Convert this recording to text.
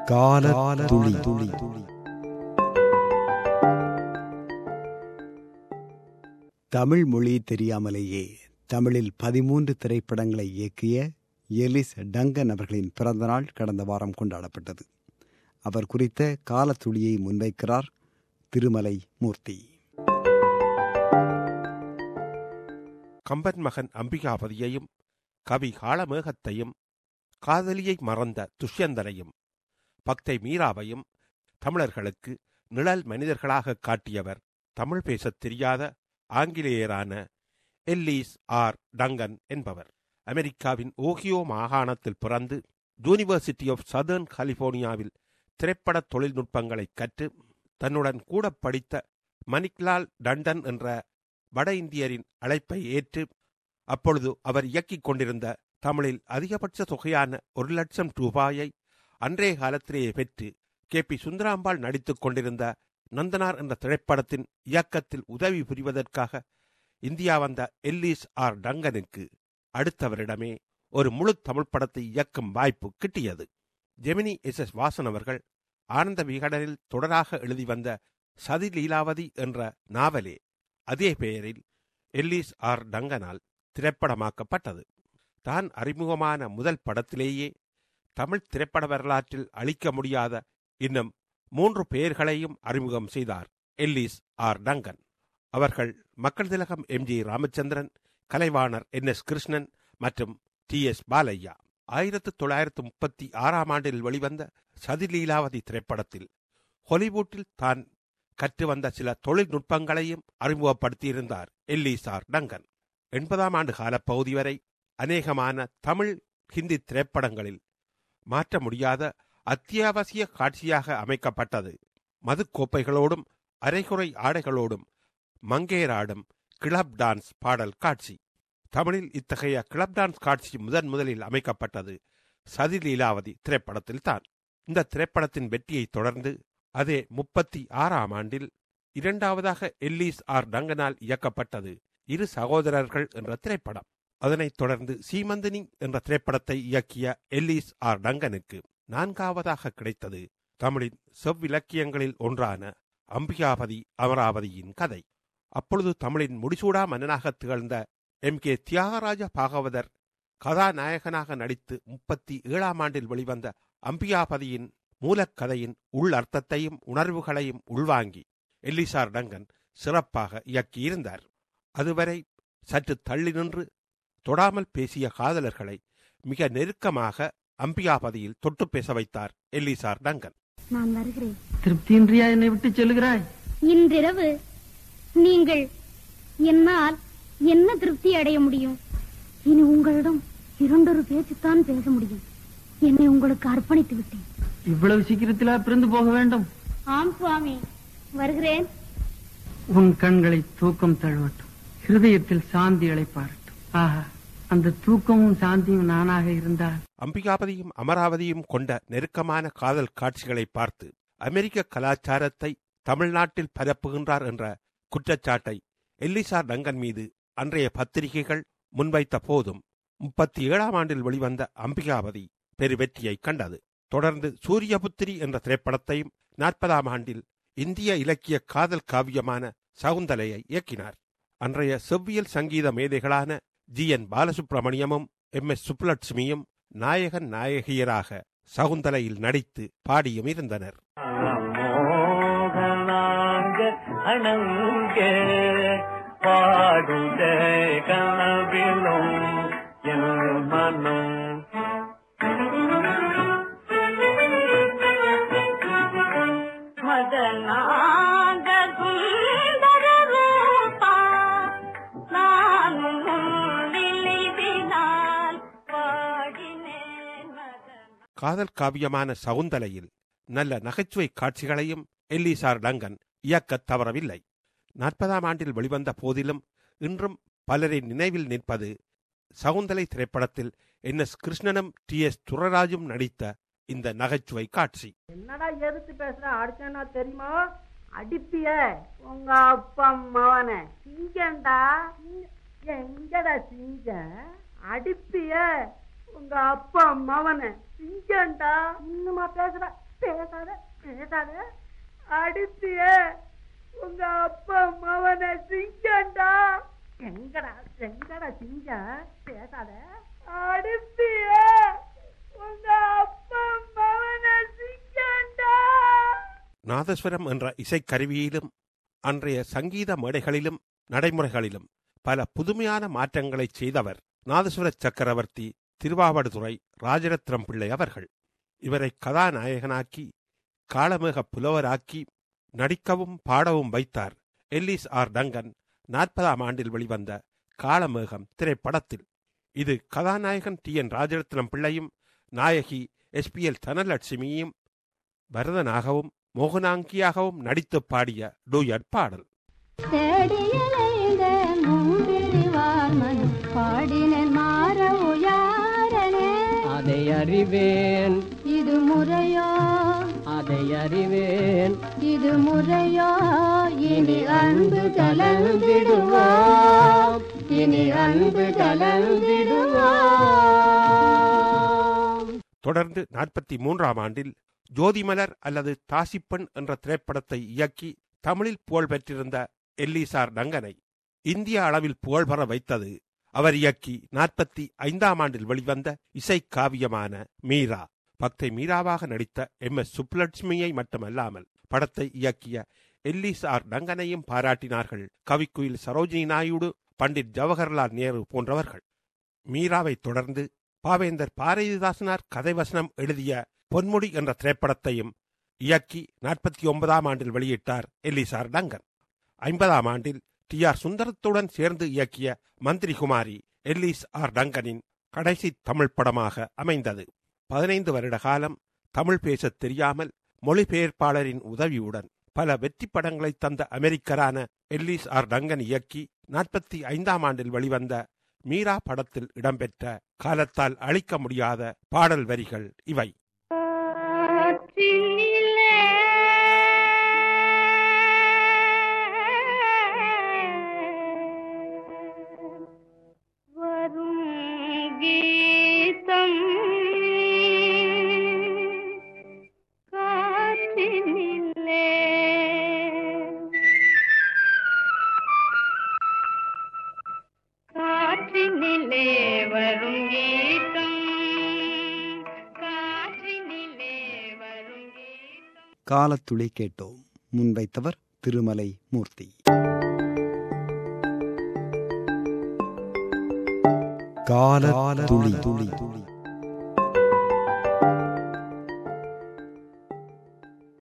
கால துளி துளி தமிழ் மொழி தெரியாமலேயே தமிழில் பதிமூன்று திரைப்படங்களை இயக்கிய எலிஸ் டங்கன் அவர்களின் பிறந்தநாள் கடந்த வாரம் கொண்டாடப்பட்டது அவர் குறித்த காலத்துளியை முன்வைக்கிறார் திருமலை மூர்த்தி கம்பன் மகன் அம்பிகாபதியையும் கவி காளமேகத்தையும் காதலியை மறந்த துஷ்யந்தனையும் பக்தை மீராவையும் தமிழர்களுக்கு நிழல் மனிதர்களாக காட்டியவர் தமிழ் பேசத் தெரியாத ஆங்கிலேயரான எல்லீஸ் ஆர் டங்கன் என்பவர் அமெரிக்காவின் ஓகியோ மாகாணத்தில் பிறந்து யூனிவர்சிட்டி ஆஃப் சதர்ன் கலிபோர்னியாவில் திரைப்பட தொழில்நுட்பங்களை கற்று தன்னுடன் கூட படித்த மணிக்லால் டண்டன் என்ற வட இந்தியரின் அழைப்பை ஏற்று அப்பொழுது அவர் இயக்கிக் கொண்டிருந்த தமிழில் அதிகபட்ச தொகையான ஒரு லட்சம் ரூபாயை அன்றைய காலத்திலேயே பெற்று கே பி சுந்தராம்பாள் நடித்துக் கொண்டிருந்த நந்தனார் என்ற திரைப்படத்தின் இயக்கத்தில் உதவி புரிவதற்காக இந்தியா வந்த எல்லீஸ் ஆர் டங்கனுக்கு அடுத்தவரிடமே ஒரு முழு தமிழ் படத்தை இயக்கும் வாய்ப்பு கிட்டியது ஜெமினி எஸ் எஸ் வாசன் அவர்கள் ஆனந்த விகடனில் தொடராக எழுதி வந்த சதி லீலாவதி என்ற நாவலே அதே பெயரில் எல்லீஸ் ஆர் டங்கனால் திரைப்படமாக்கப்பட்டது தான் அறிமுகமான முதல் படத்திலேயே தமிழ் திரைப்பட வரலாற்றில் அளிக்க முடியாத இன்னும் மூன்று பெயர்களையும் அறிமுகம் செய்தார் எல்லீஸ் ஆர் டங்கன் அவர்கள் மக்கள் திலகம் M G Ramachandran Kalaivanar N S Krishnan மற்றும் டி எஸ் பாலையா ஆயிரத்து தொள்ளாயிரத்து முப்பத்தி ஆறாம் ஆண்டில் வெளிவந்த சதிலீலாவதி திரைப்படத்தில் ஹாலிவுட்டில் தான் கற்று வந்த சில தொழில்நுட்பங்களையும் அறிமுகப்படுத்தியிருந்தார் எல்லீசார் டங்கன் எண்பதாம் ஆண்டு காலப்பகுதி வரை அநேகமான தமிழ் ஹிந்தி திரைப்படங்களில் மாற்ற முடியாத அத்தியாவசிய காட்சியாக அமைக்கப்பட்டது மதுக்கோப்பைகளோடும் அரைகுறை ஆடைகளோடும் மங்கேராடும் கிளப் டான்ஸ் பாடல் காட்சி தமிழில் இத்தகைய கிளப் டான்ஸ் காட்சி முதன் முதலில் அமைக்கப்பட்டது சதிலீலாவதி திரைப்படத்தில்தான் இந்த திரைப்படத்தின் வெற்றியை தொடர்ந்து அதே முப்பத்தி ஆறாம் ஆண்டில் இரண்டாவதாக எல்லீஸ் ஆர் டங்கனால் இயக்கப்பட்டது இரு சகோதரர்கள் என்ற திரைப்படம் அதனைத் தொடர்ந்து சீமந்தினி என்ற திரைப்படத்தை இயக்கிய எல்லீஸ் ஆர் டங்கனுக்கு நான்காவதாக கிடைத்தது தமிழின் செவ்விலக்கியங்களில் ஒன்றான அம்பிகாபதி அமராவதியின் கதை அப்பொழுது தமிழின் முடிசூடா மன்னனாக திகழ்ந்த எம் கே தியாகராஜ பாகவதர் கதாநாயகனாக நடித்து முப்பத்தி ஏழாம் ஆண்டில் வெளிவந்த அம்பிகாபதியின் மூலக்கதையின் உள் அர்த்தத்தையும் உணர்வுகளையும் உள்வாங்கி எல்லிசார் டங்கன் சிறப்பாக இயக்கியிருந்தார் அதுவரை சற்று தள்ளி நின்று தொடாமல் பேசிய காதலர்களை மிக நெருக்கமாக அம்பிகாபதியில் தொட்டு பேச வைத்தார் எல்லிசார் டங்கன் நான் வருகிறேன் திருப்தியின்றியா என்னை விட்டு செல்கிறாய் இன்றிரவு நீங்கள் என்னால் என்ன திருப்தி அடைய முடியும் இனி உங்களிடம் இரண்டொரு பேச்சுத்தான் பேச முடியும் என்னை உங்களுக்கு அர்ப்பணித்து விட்டேன் இவ்வளவு சீக்கிரத்திலா பிறந்து போக வேண்டும் ஆம் சுவாமி வருகிறேன் உன் கண்களை தூக்கம் தழுவட்டும் ஹிருதயத்தில் சாந்தி அழைப்பாரட்டும் ஆஹா அந்த தூக்கமும் சாந்தியும் நானாக இருந்தால் அம்பிகாபதியும் அமராவதியும் கொண்ட நெருக்கமான காதல் காட்சிகளை பார்த்து அமெரிக்க கலாச்சாரத்தை தமிழ்நாட்டில் பரப்புகின்றார் என்ற குற்றச்சாட்டை எல்லிசார் டங்கன் மீது அன்றைய பத்திரிகைகள் முன்வைத்த போதும் முப்பத்தி ஏழாம் ஆண்டில் வெளிவந்த அம்பிகாபதி பெரு வெற்றியை கண்டது தொடர்ந்து சூரியபுத்திரி என்ற திரைப்படத்தையும் நாற்பதாம் ஆண்டில் இந்திய இலக்கிய காதல் காவியமான சகுந்தலையை இயக்கினார் அன்றைய செவ்வியல் சங்கீத மேதைகளான ஜி என் பாலசுப்ரமணியமும் எம் எஸ் சுப்புலட்சுமியும் நாயகன் நாயகியராக சகுந்தலையில் நடித்து பாடியும் இருந்தனர் மோகனாங்க அணங்க பாடுத கனவிலும் என் மனம் மதனாக சுந்தர ரூபா நானும் நினைவினால் பாடினேன் மதன காதல் காவியமான சகுந்தலையில் நல்ல நகைச்சுவை காட்சிகளையும் எல்லிசார் டங்கன் இயக்கத் தவறவில்லை நாற்பதாம் ஆண்டில் வெளிவந்த போதிலும் இன்றும் பலரின் நினைவில் நிற்பது சகுந்தலை திரைப்படத்தில் என் எஸ் கிருஷ்ணனும் டி எஸ் துரராஜும் நடித்த இந்த நகைச்சுவை காட்சி என்னடா எதிர்த்து பேசுற அடிச்சேன்னா தெரியுமா அடிப்பிய உங்க அப்பா மவன சிங்கண்டா எங்கடா சிங்க அடிப்பிய உங்க அப்பா மவன சிங்கண்டா இன்னுமா பேசுற பேசாத பேசாத அடிப்பிய உங்க அப்பா மவனை சிங்கண்டா எங்கடா எங்கடா சிங்கம் பேசாத அடிப்பிய உங்க அப்பா மவனை சிங்கண்டா நாதஸ்வரம் என்ற இசைக்கருவியிலும் அன்றைய சங்கீத மேடைகளிலும் நடைமுறைகளிலும் பல புதுமையான மாற்றங்களை செய்தவர் நாதஸ்வர சக்கரவர்த்தி திருவாவடுதுறை ராஜரத்னம் பிள்ளை அவர்கள் இவரை கதாநாயகனாக்கி காளமேக புலவராக்கி நடிக்கவும் பாடவும் வைத்தார் எல்லிஸ் ஆர் டங்கன் நாற்பதாம் ஆண்டில் வெளிவந்த காளமேகம் திரைப்படத்தில் இது கதாநாயகன் டி என் ராஜரத்னம் பிள்ளையும் நாயகி எஸ் பி எல் தனலட்சுமியும் பரதனாகவும் மோகனாங்கியாகவும் நடித்து பாடிய டூயட் பாடல் தேடியலைந்த மும்பிரிவார் மனம் பாடினன் மாற உயாரனே அதை அறிவேன் இது முறையோ அதை அறிவேன் இது முறையோ இனி அன்பு கலந்திடுவோம் இனி அன்பு கலந்திடுவோம் தொடர்ந்து நாற்பத்தி மூன்றாம் ஆண்டில் ஜோதிமலர் அல்லது தாசிப்பெண் என்ற திரைப்படத்தை இயக்கி தமிழில் புகழ் பெற்றிருந்த எல்லிசார் டங்கனை இந்திய அளவில் புகழ் பெற வைத்தது அவர் இயக்கி நாற்பத்தி ஐந்தாம் ஆண்டில் வெளிவந்த இசைக்காவியமான மீரா பக்தை மீராவாக நடித்த எம் எஸ் சுப்புலட்சுமியை மட்டுமல்லாமல் படத்தை இயக்கிய எல்லிஸ் ஆர் டங்கனையும் பாராட்டினார்கள் கவிக்குயில் சரோஜினி நாயுடு பண்டிட் ஜவஹர்லால் நேரு போன்றவர்கள் மீராவை தொடர்ந்து பாவேந்தர் பாரதிதாசனார் கதைவசனம் எழுதிய பொன்முடி என்ற திரைப்படத்தையும் இயக்கி நாற்பத்தி ஒன்பதாம் ஆண்டில் வெளியிட்டார் எல்லிசார் டங்கன் ஐம்பதாம் ஆண்டில் டி ஆர் சுந்தரத்துடன் சேர்ந்து இயக்கிய மந்திரி குமாரி எல்லிஸ் ஆர் டங்கனின் கடைசி தமிழ் படமாக அமைந்தது பதினைந்து வருட காலம் தமிழ் பேசத் தெரியாமல் மொழிபெயர்ப்பாளரின் உதவியுடன் பல வெற்றி படங்களை தந்த அமெரிக்கரான எல்லிஸ் ஆர் டங்கன் இயக்கி நாற்பத்தி ஐந்தாம் ஆண்டில் வெளிவந்த மீரா படத்தில் இடம்பெற்ற காலத்தால் அழிக்க முடியாத பாடல் வரிகள் இவை காற்றினிலே வரும் கீதம் காற்றினிலே காற்றினிலே வரும் கீதம் காற்றினிலே வரும் கீதம் காலத்துளி கேட்டோம் முன்வைத்தவர் திருமலை மூர்த்தி கால துளி துளி